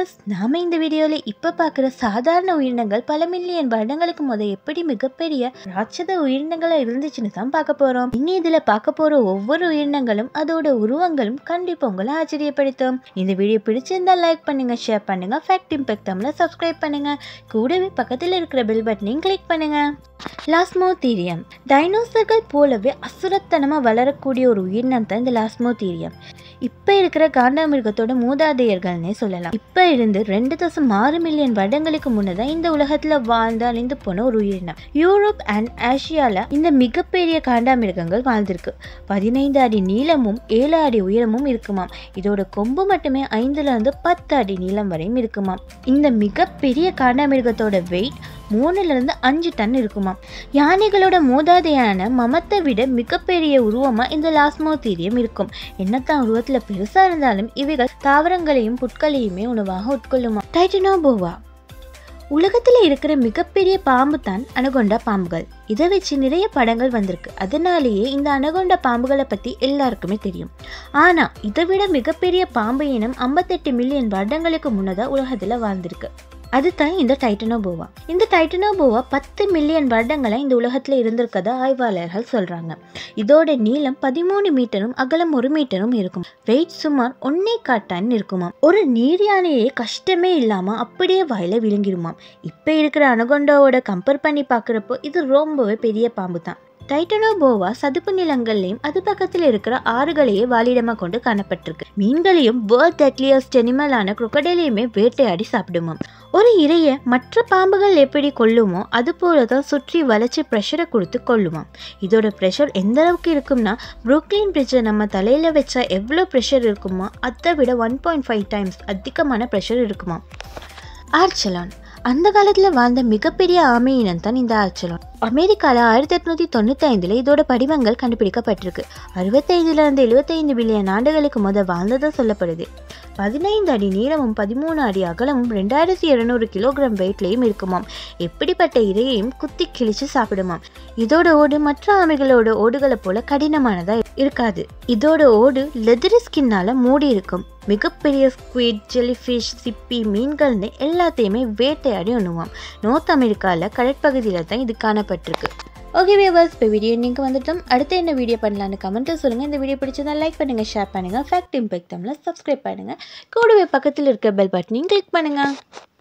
viewers நாம இந்த வீடியோவில் இப்போ பார்க்குற சாதாரண உயிரினங்கள் பல மில்லியன் வருடங்களுக்கு முத எப்படி மிகப்பெரிய ராட்சத உயிரினங்களா இருந்துச்சுன்னு தான் பார்க்க போறோம் இனி இதுல பார்க்க போற ஒவ்வொரு உயிரினங்களும் அதோட உருவங்களும் கண்டிப்பா உங்களை ஆச்சரியப்படுத்தும் இந்த வீடியோ பிடிச்சிருந்தா லைக் பண்ணுங்க ஷேர் பண்ணுங்க ஃபேக்ட் இம்பெக்ட் தமிழ சப்ஸ்கிரைப் பண்ணுங்க கூடவே பக்கத்தில் இருக்கிற பெல் பட்டனையும் கிளிக் பண்ணுங்க லாஸ்மோதீரியம் டைனோசர்கள் போலவே அசுரத்தனமாக வளரக்கூடிய ஒரு உயிரினம் தான் இந்த லாஸ்மோதீரியம் இப்போ இருக்கிற காண்டாமிருகத்தோட மூதாதையர்கள்னே சொல்லலாம் இப்போ இருந்து ரெண்டு தசம் ஆறு மில்லியன் வருடங்களுக்கு முன்னதான் இந்த உலகத்தில் வாழ்ந்து அழிந்து போன ஒரு உயிரினம் யூரோப் அண்ட் ஆசியால இந்த மிகப்பெரிய காண்டாமிருகங்கள் வாழ்ந்திருக்கு பதினைந்து அடி நீளமும் ஏழு அடி உயரமும் இருக்குமாம் இதோட கொம்பு மட்டுமே ஐந்துல இருந்து பத்து அடி நீளம் வரையும் இருக்குமாம் இந்த மிகப்பெரிய காண்டாமிருகத்தோட வெயிட் மூணுல இருந்து அஞ்சு டன் இருக்குமாம் யானைகளோட மூதாதையான மமத்தை விட மிகப்பெரிய உருவமா இந்த லாஸ்மோதீரியம் இருக்கும் என்னத்தான் உருவத்துல பெருசா இருந்தாலும் இவைகள் தாவரங்களையும் புட்களையுமே உணவாக உட்கொள்ளுமா டைட்டனோபோவா உலகத்துல இருக்கிற மிகப்பெரிய பாம்பு தான் அனகொண்டா பாம்புகள் இதை வச்சு நிறைய படங்கள் வந்திருக்கு அதனாலேயே இந்த அனகொண்டா பாம்புகளை பத்தி எல்லாருக்குமே தெரியும் ஆனா இதை விட மிகப்பெரிய பாம்பு இனம் ஐம்பத்தெட்டு மில்லியன் வருடங்களுக்கு முன்னதா உலகத்துல வாழ்ந்திருக்கு அதுதான் இந்த டைட்டனோபோவா இந்த டைட்டனோபோவா பத்து மில்லியன் வருடங்களா இந்த உலகத்துல இருந்திருக்கதா ஆய்வாளர்கள் சொல்றாங்க இதோட நீளம் பதிமூணு மீட்டரும் அகலம் ஒரு மீட்டரும் இருக்கும் வெயிட் சுமார் ஒன்னே காட்டான் இருக்குமாம் ஒரு நீர் யானையே கஷ்டமே இல்லாம அப்படியே வாயில விழுங்கிருமாம் இப்ப இருக்கிற அனகொண்டாவோட கம்பேர் பண்ணி பார்க்குறப்போ இது ரொம்பவே பெரிய பாம்பு தான் டைட்டனோபோவா சதுப்பு நிலங்கள்லையும் அது பக்கத்தில் இருக்கிற ஆறுகளையே வாழிடமாக கொண்டு காணப்பட்டிருக்கு மீன்களையும் வேர்ல்ட் டெட்லியஸ்ட் அனிமலான குரோக்கடைலையுமே வேட்டையாடி சாப்பிடுமாம் ஒரு இரையை மற்ற பாம்புகள் எப்படி கொல்லுமோ அது போல தான் சுற்றி வளைச்சி ப்ரெஷரை கொடுத்து கொள்ளுமாம் இதோட ப்ரெஷர் எந்த அளவுக்கு இருக்கும்னா புரோக்லின் பிரிட்ஜை நம்ம தலையில் வச்சா எவ்வளோ ப்ரெஷர் இருக்குமோ அதை விட ஒன் பாயிண்ட் ஃபைவ் டைம்ஸ் அதிகமான ப்ரெஷர் இருக்குமா ஆர்ச்சலான் அந்த காலத்தில் வாழ்ந்த மிகப்பெரிய ஆமை இனம் தான் இந்த ஆர்ச்சலான் அமெரிக்காவில் ஆயிரத்தி எட்நூற்றி தொண்ணூற்றி ஐந்தில் இதோட படிவங்கள் கண்டுபிடிக்கப்பட்டிருக்கு அறுபத்தைந்துலேருந்து எழுபத்தைந்து பில்லியன் ஆண்டுகளுக்கு முத வாழ்ந்ததாக சொல்லப்படுது பதினைந்து அடி நீளமும் பதிமூணு அடி அகலமும் ரெண்டாயிரத்தி எழுநூறு கிலோகிராம் வெயிட்லேயும் இருக்குமாம் எப்படிப்பட்ட இரையையும் குத்தி கிழிச்சு சாப்பிடுமாம் இதோட ஓடு மற்ற ஆமைகளோட ஓடுகளை போல கடினமானதா இருக்காது இதோட ஓடு லெதரி ஸ்கின்னால மூடி இருக்கும் மிகப்பெரிய ஸ்குவிட் ஜெலிஃபிஷ் சிப்பி மீன்கள்னு எல்லாத்தையுமே வேட்டையாடி உண்ணுவாம் நோர்த் அமெரிக்காவில் கடற்பகுதியில் தான் இது காணப்பட்டிருக்கு ஓகே வியூவர்ஸ் இப்போ வீடியோ நீங்கள் வந்துட்டோம் அடுத்து என்ன வீடியோ பண்ணலான்னு கமெண்ட்டில் சொல்லுங்கள் இந்த வீடியோ பிடிச்சதா லைக் பண்ணுங்கள் ஷேர் பண்ணுங்கள் ஃபேக்ட் இம்பெக்ட் தமிழில் சப்ஸ்கிரைப் பண்ணுங்கள் கூடவே பக்கத்தில் இருக்க பெல் பட்டனையும் கிளிக் பண்ணுங்கள்